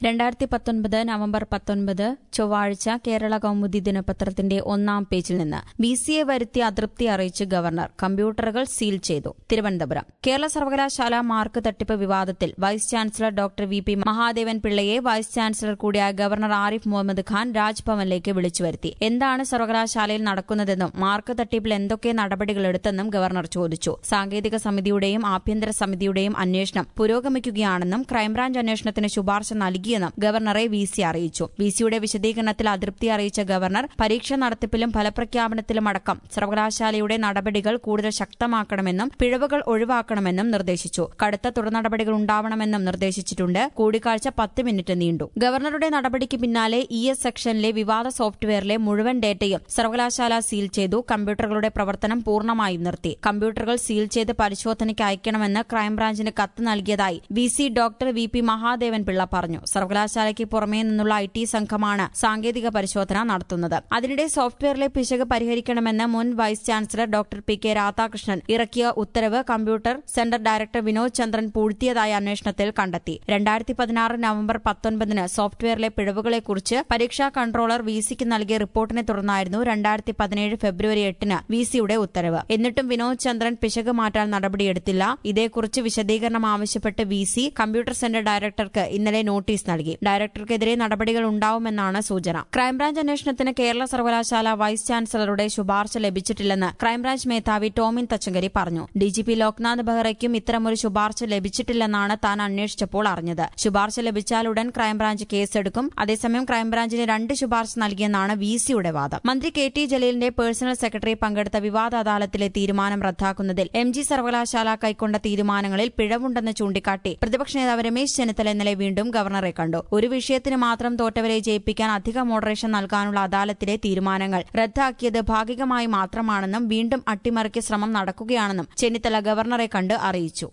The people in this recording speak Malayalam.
രണ്ടായിരത്തി പത്തൊൻപത് നവംബർ പത്തൊൻപത് ചൊവ്വാഴ്ച കേരള കൗമുദി ദിനപത്രത്തിന്റെ ഒന്നാം പേജിൽ നിന്ന് ബി സി എ വരുത്തിയ അതൃപ്തി അറിയിച്ച് ഗവർണർ കമ്പ്യൂട്ടറുകൾ സീൽ ചെയ്തു തിരുവനന്തപുരം കേരള സർവകലാശാല മാർക്ക് തട്ടിപ്പ് വിവാദത്തിൽ vice chancellor doctor V P Mahadevan പിള്ളയെ വൈസ് ചാൻസലർ കൂടിയായ ഗവർണർ ആരിഫ് മുഹമ്മദ് ഖാൻ രാജ്ഭവനിലേക്ക് വിളിച്ചു വരുത്തി എന്താണ് സർവകലാശാലയിൽ നടക്കുന്നതെന്നും മാർക്ക് തട്ടിപ്പിൽ എന്തൊക്കെ നടപടികളെടുത്തെന്നും ഗവർണർ ചോദിച്ചു സാങ്കേതിക സമിതിയുടെയും ആഭ്യന്തര സമിതിയുടെയും അന്വേഷണം പുരോഗമിക്കുകയാണെന്നും ക്രൈംബ്രാഞ്ച് അന്വേഷണത്തിന് ശുപാർശ നൽകിയെന്നും ഗവർണറെ വി സി അറിയിച്ചു വി സിയുടെ വിശദീകരണത്തിൽ അതൃപ്തി അറിയിച്ച ഗവർണർ പരീക്ഷ നടത്തിപ്പിലും ഫലപ്രഖ്യാപനത്തിലും അടക്കം സർവകലാശാലയുടെ നടപടികൾ കൂടുതൽ ശക്തമാക്കണമെന്നും പിഴവുകൾ ഒഴിവാക്കണമെന്നും നിർദ്ദേശിച്ചു കടുത്ത തുടർനടപടികൾ ഉണ്ടാവണമെന്നും നിർദ്ദേശിച്ചിട്ടുണ്ട് കൂടിക്കാഴ്ച പത്ത് മിനിറ്റ് നീണ്ടു ഗവർണറുടെ നടപടിക്ക് പിന്നാലെ ഇ എസ് സെക്ഷനിലെ വിവാദ സോഫ്റ്റ്വെയറിലെ മുഴുവൻ ഡേറ്റയും സർവകലാശാല സീൽ ചെയ്തു കമ്പ്യൂട്ടറുകളുടെ പ്രവർത്തനം പൂർണ്ണമായും നിർത്തി കമ്പ്യൂട്ടറുകൾ സീൽ ചെയ്ത് പരിശോധനയ്ക്ക് അയക്കണമെന്ന് ക്രൈംബ്രാഞ്ചിന് കത്ത് നൽകിയതായി V C doctor V P Mahadevan Pillai പറഞ്ഞു സർവകലാശാലയ്ക്ക് പുറമേ നിന്നുള്ള ഐ ടി സംഘമാണ് സാങ്കേതിക പരിശോധന നടത്തുന്നത് അതിനിടെ സോഫ്റ്റ്വെയറിലെ പിശക് പരിഹരിക്കണമെന്ന് മുൻ vice chancellor doctor P K Radhakrishnan ഇറക്കിയ ഉത്തരവ് computer centre director Vinod Chandran പൂഴ്ത്തിയതായി അന്വേഷണത്തിൽ കണ്ടെത്തി രണ്ടായിരത്തി പതിനാറ് നവംബർ പത്തൊൻപതിന് സോഫ്റ്റ്വെയറിലെ പിഴവുകളെക്കുറിച്ച് പരീക്ഷാ കൺട്രോളർ വി സിക്ക് നൽകിയ റിപ്പോർട്ടിനെ തുടർന്നായിരുന്നു രണ്ടായിരത്തി പതിനേഴ് ഫെബ്രുവരി എട്ടിന് വി സിയുടെ ഉത്തരവ് എന്നിട്ടും വിനോദ് ചന്ദ്രൻ പിശക് മാറ്റാൻ നടപടിയെടുത്തില്ല ഇതേക്കുറിച്ച് വിശദീകരണം ആവശ്യപ്പെട്ട് വി സി കമ്പ്യൂട്ടർ സെന്റർ ഡയറക്ടർക്ക് ഇന്നലെ നോട്ടീസ് നൽകി ഡയറക്ടർക്കെതിരെ നടപടികൾ ഉണ്ടാവുമെന്നാണ് സൂചന ക്രൈംബ്രാഞ്ച് അന്വേഷണത്തിന് കേരള സർവകലാശാല വൈസ് ചാൻസലറുടെ ശുപാർശ ലഭിച്ചിട്ടില്ലെന്ന് ക്രൈംബ്രാഞ്ച് മേധാവി ടോമിൻ തച്ചങ്കരി പറഞ്ഞു ഡിജിപി ലോക്നാഥ് ബെഹ്റയ്ക്കും ഇത്തരമൊരു ശുപാർശ ലഭിച്ചിട്ടില്ലെന്നാണ് താൻ അന്വേഷിച്ചപ്പോൾ അറിഞ്ഞത് ശുപാർശ ലഭിച്ചാലുടൻ ക്രൈംബ്രാഞ്ച് കേസെടുക്കും അതേസമയം ക്രൈംബ്രാഞ്ചിന് രണ്ട് ശുപാർശ നൽകിയെന്നാണ് വി സിയുടെ വാദം മന്ത്രി കെ ടി ജലീലിന്റെ പേഴ്സണൽ സെക്രട്ടറി പങ്കെടുത്ത വിവാദ അദാലത്തിലെ തീരുമാനം റദ്ദാക്കുന്നതിൽ എം ജി സർവകലാശാല കൈക്കൊണ്ട തീരുമാനങ്ങളിൽ പിഴവുണ്ടെന്ന് ചൂണ്ടിക്കാട്ടി പ്രതിപക്ഷ നേതാവ് രമേശ് ചെന്നിത്തല ഇന്നലെ വീണ്ടും ഗവർണറെ കണ്ടു ഒരു വിഷയത്തിന് മാത്രം തോറ്റവരെ ജയിപ്പിക്കാൻ അധിക മോഡറേഷൻ നൽകാനുള്ള അദാലത്തിലെ തീരുമാനങ്ങൾ റദ്ദാക്കിയത് ഭാഗികമായി മാത്രമാണെന്നും വീണ്ടും അട്ടിമറിക്ക് ശ്രമം നടക്കുകയാണെന്നും ചെന്നിത്തല ഗവർണറെ കണ്ട് അറിയിച്ചു